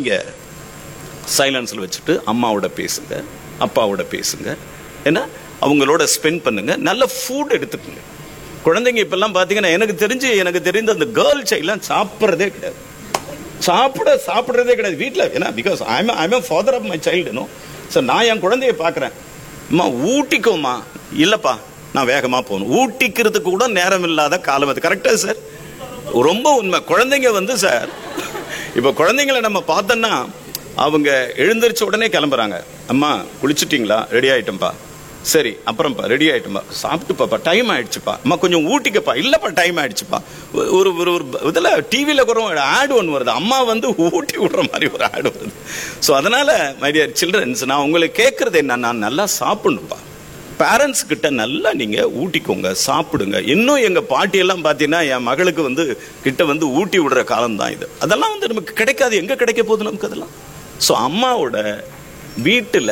நீங்க சைலன்ஸில் வச்சுட்டு அம்மாவோட பேசுங்க அப்பாவோட பேசுங்க ஏன்னா அவங்களோட ஸ்பெண்ட் பண்ணுங்க நல்ல ஃபுட் எடுத்துக்கோங்க குழந்தைங்க இப்பெல்லாம் பார்த்தீங்கன்னா எனக்கு தெரிஞ்சு எனக்கு தெரிந்த அந்த கேர்ள் சைல்ட்லாம் சாப்பிட்றதே கிடையாது சாப்பிட சாப்பிட்றதே கிடையாது வீட்டில் ஏன்னா because I'm I'm father of my child no so நான் என் குழந்தைய பார்க்குறேன் அம்மா ஊட்டிக்கோமா இல்லைப்பா நான் வேகமாக போகணும் ஊட்டிக்கிறதுக்கு கூட நேரம் இல்லாத காலம் அது கரெக்டாக சார் ரொம்ப உண்மை குழந்தைங்க வந்து சார் இப்போ குழந்தைங்களை நம்ம பார்த்தோன்னா அவங்க எழுந்திரிச்ச உடனே கிளம்புறாங்க அம்மா குளிச்சிட்டிங்களா ரெடி ஆயிட்டோம்ப்பா சரி அப்புறம்ப்பா ரெடி ஆயிட்டோம்பா சாப்பிட்டுப்பாப்பா டைம் ஆயிடுச்சுப்பா அம்மா கொஞ்சம் ஊட்டிக்கப்பா இல்லப்பா டைம் ஆயிடுச்சுப்பா ஒரு ஒரு ஒரு இதில் டிவியில் கூட ஒரு ஆடு ஒன்று வருது அம்மா வந்து ஊட்டி விடுற மாதிரி ஒரு ஆடு வருது ஸோ அதனால மை டியர் சில்ட்ரன்ஸ் நான் உங்களை கேட்கறது என்ன நான் நல்லா சாப்பிடணும்ப்பா பேரண்ட்ஸ் கிட்ட நல்லா நீங்க ஊட்டிக்கோங்க சாப்பிடுங்க இன்னும் எங்க பாட்டி எல்லாம் பாத்தீங்கன்னா என் மகளுக்கு வந்து கிட்ட வந்து ஊட்டி விடுற காலம் தான் இது அதெல்லாம் வந்து நமக்கு கிடைக்காது எங்க கிடைக்க போகுது நமக்கு அதெல்லாம் ஸோ அம்மாவோட வீட்டுல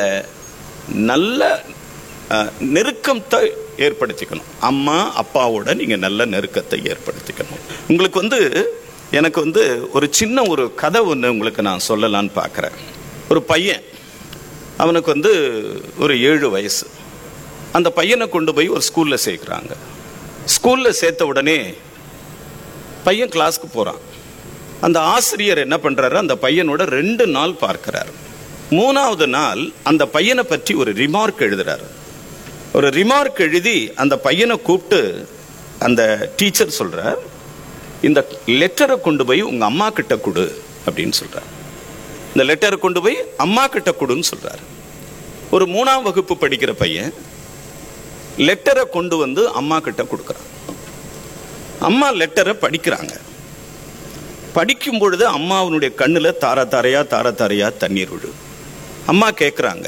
நல்ல அஹ், நெருக்கத்தை ஏற்படுத்திக்கணும் அம்மா அப்பாவோட நீங்க நல்ல நெருக்கத்தை ஏற்படுத்திக்கணும் உங்களுக்கு வந்து எனக்கு வந்து ஒரு சின்ன ஒரு கதை ஒன்று உங்களுக்கு நான் சொல்லலான்னு பார்க்குறேன் ஒரு பையன் அவனுக்கு வந்து ஒரு ஏழு வயசு அந்த பையனை கொண்டு போய் ஒரு ஸ்கூல்ல சேர்க்குறாங்க ஸ்கூல்ல சேர்த்த உடனே பையன் கிளாஸ்க்கு போறான் அந்த ஆசிரியர் என்ன பண்றாரு அந்த பையனோட ரெண்டு நாள் பார்க்கிறார் மூணாவது நாள் அந்த பையனை பற்றி ஒரு ரிமார்க் எழுதுறாரு ஒரு ரிமார்க் எழுதி அந்த பையனை கூப்பிட்டு அந்த டீச்சர் சொல்றார் இந்த லெட்டரை கொண்டு போய் உங்க அம்மா கிட்ட கொடு அப்படின்னு சொல்றார் இந்த லெட்டரை கொண்டு போய் அம்மா கிட்ட கொடுன்னு சொல்றாரு ஒரு மூணாம் வகுப்பு படிக்கிற பையன் லெட்டரை கொண்டு வந்து அம்மா கிட்ட கொடுக்குறான் அம்மா லெட்டரை படிக்கிறாங்க படிக்கும் பொழுது அம்மாவனுடைய கண்ணுல தார தாரையா தார தாரையா தண்ணீர் விழு அம்மா கேட்குறாங்க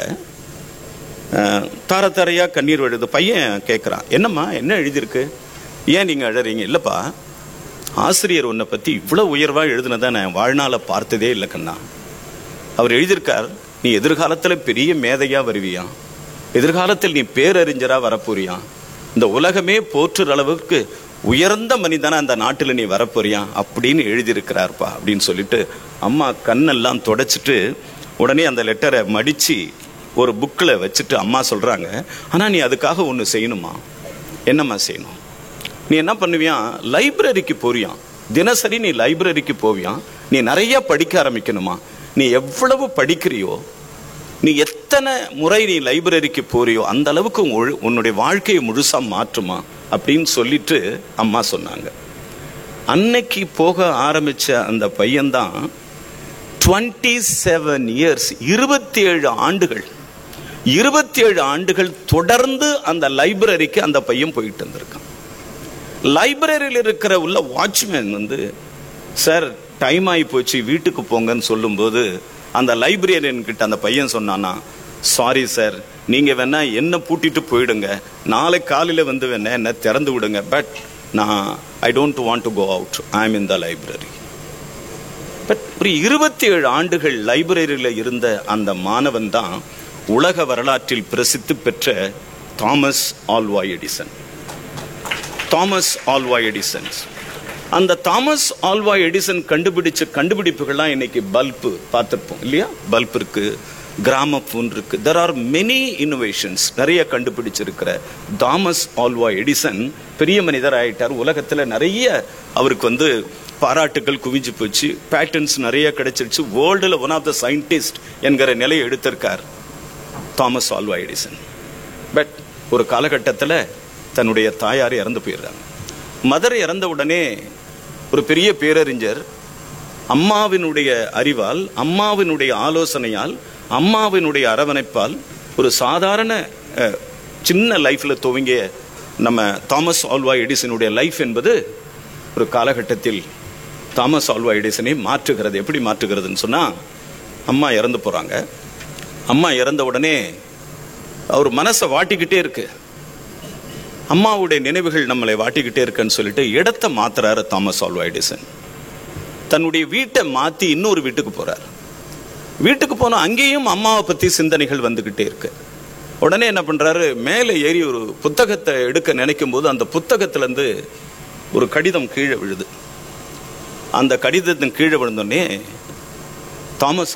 தார தாரையா கண்ணீர் விழுது பையன் கேட்குறான் என்னம்மா என்ன எழுதியிருக்கு ஏன் நீங்க அழறீங்க இல்லப்பா ஆசிரியர் உன்னை பத்தி இவ்வளவு உயர்வா எழுதுனதை நான் வாழ்நாள பார்த்ததே இல்லை கண்ணா அவர் எழுதியிருக்கார் நீ எதிர்காலத்துல பெரிய மேதையா வருவியா எதிர்காலத்தில் நீ பேரறிஞரா வரப்போறியா இந்த உலகமே போற்றுற அளவுக்கு உயர்ந்த மனிதனா அந்த நாட்டில் நீ வரப்போறியா அப்படின்னு எழுதியிருக்கிறார்ப்பா அப்படின்னு சொல்லிட்டு அம்மா கண்ணெல்லாம் தொடச்சிட்டு உடனே அந்த லெட்டரை மடிச்சு ஒரு புக்கில் வச்சுட்டு அம்மா சொல்றாங்க ஆனா நீ அதுக்காக ஒன்று செய்யணுமா என்னம்மா செய்யணும் நீ என்ன பண்ணுவியான் லைப்ரரிக்கு போறியான் தினசரி நீ லைப்ரரிக்கு போவியான் நீ நிறைய படிக்க ஆரம்பிக்கணுமா நீ எவ்வளவு படிக்கிறியோ நீ எத்தனை முறை நீ லைப்ரரிக்கு போறியோ அந்த அளவுக்கு உன் ஒழு- உன்னுடைய வாழ்க்கையை முழுசா மாற்றுமா அப்படின்னு சொல்லிட்டு அம்மா சொன்னாங்க அன்னைக்கு போக ஆரம்பிச்ச அந்த பையன்தான் டுவெண்ட்டி செவன் இயர்ஸ் இருபத்தி ஏழு ஆண்டுகள் இருபத்தி ஏழு ஆண்டுகள் தொடர்ந்து அந்த லைப்ரரிக்கு அந்த பையன் போயிட்டு இருந்திருக்கான் லைப்ரரியில் இருக்கிற உள்ள வாட்ச்மேன் வந்து சார் டைம் ஆகி போச்சு வீட்டுக்கு போங்கன்னு சொல்லும்போது அந்த லைப்ரரியன் கிட்ட அந்த பையன் சொன்னானா சாரி சார் நீங்க வேணா என்ன பூட்டிட்டு போயிடுங்க நாளை காலையில வந்து வேணா என்ன திறந்து விடுங்க பட் நான் I don't want to go out I am in the library but ஒரு இருபத்தி ஏழு ஆண்டுகள் லைப்ரரியில் இருந்த அந்த மாணவன் தான் உலக வரலாற்றில் பிரசித்தி பெற்ற Thomas Alva Edison Thomas Alva Edison அந்த தாமஸ் ஆல்வா எடிசன் கண்டுபிடிச்ச கண்டுபிடிப்புகள்லாம் இன்னைக்கு பல்பு பார்த்துருப்போம் இல்லையா பல்ப் இருக்கு கிராம போன் இருக்கு தெர் ஆர் மெனி இன்னோவேஷன்ஸ் நிறைய கண்டுபிடிச்சிருக்கிற தாமஸ் ஆல்வா எடிசன் பெரிய மனிதர் ஆயிட்டார் உலகத்துல நிறைய அவருக்கு வந்து பாராட்டுகள் குவிஞ்சு போச்சு பேட்டன்ஸ் நிறைய கிடைச்சிருச்சு வேர்ல்டுல ஒன் ஆஃப் த சயின்டிஸ்ட் என்கிற நிலையை எடுத்திருக்கார் தாமஸ் ஆல்வா எடிசன் பட் ஒரு காலகட்டத்தில் தன்னுடைய தாயார் இறந்து போயிடுறாங்க மதர் இறந்த உடனே ஒரு பெரிய பேரறிஞர் அம்மாவினுடைய அறிவால் அம்மாவினுடைய ஆலோசனையால் அம்மாவினுடைய அரவணைப்பால் ஒரு சாதாரண அஹ், சின்ன லைஃப்ல துவங்கிய நம்ம தாமஸ் ஆல்வா எடிசனுடைய லைஃப் என்பது ஒரு காலகட்டத்தில் தாமஸ் ஆல்வா எடிசனை மாற்றுகிறது எப்படி மாற்றுகிறதுன்னு சொன்னா அம்மா இறந்து போறாங்க அம்மா இறந்த உடனே அவர் மனசை வாட்டிக்கிட்டே இருக்கு அம்மாவுடைய நினைவுகள் நம்மளை வாட்டிக்கிட்டே இருக்குன்னு சொல்லிட்டு இடத்தை மாத்துறாரு தாமஸ் ஆல்வா எடிசன் தன்னுடைய வீட்டை மாத்தி இன்னொரு வீட்டுக்கு போறார் வீட்டுக்கு போனா அங்கேயும் அம்மாவை பத்தி சிந்தனைகள் வந்துகிட்டே இருக்கு உடனே என்ன பண்றாரு மேலே ஏறி ஒரு புத்தகத்தை எடுக்க நினைக்கும் போது அந்த புத்தகத்துல இருந்து ஒரு கடிதம் கீழே விழுது அந்த கடிதத்தின் கீழே விழுந்தோடனே தாமஸ்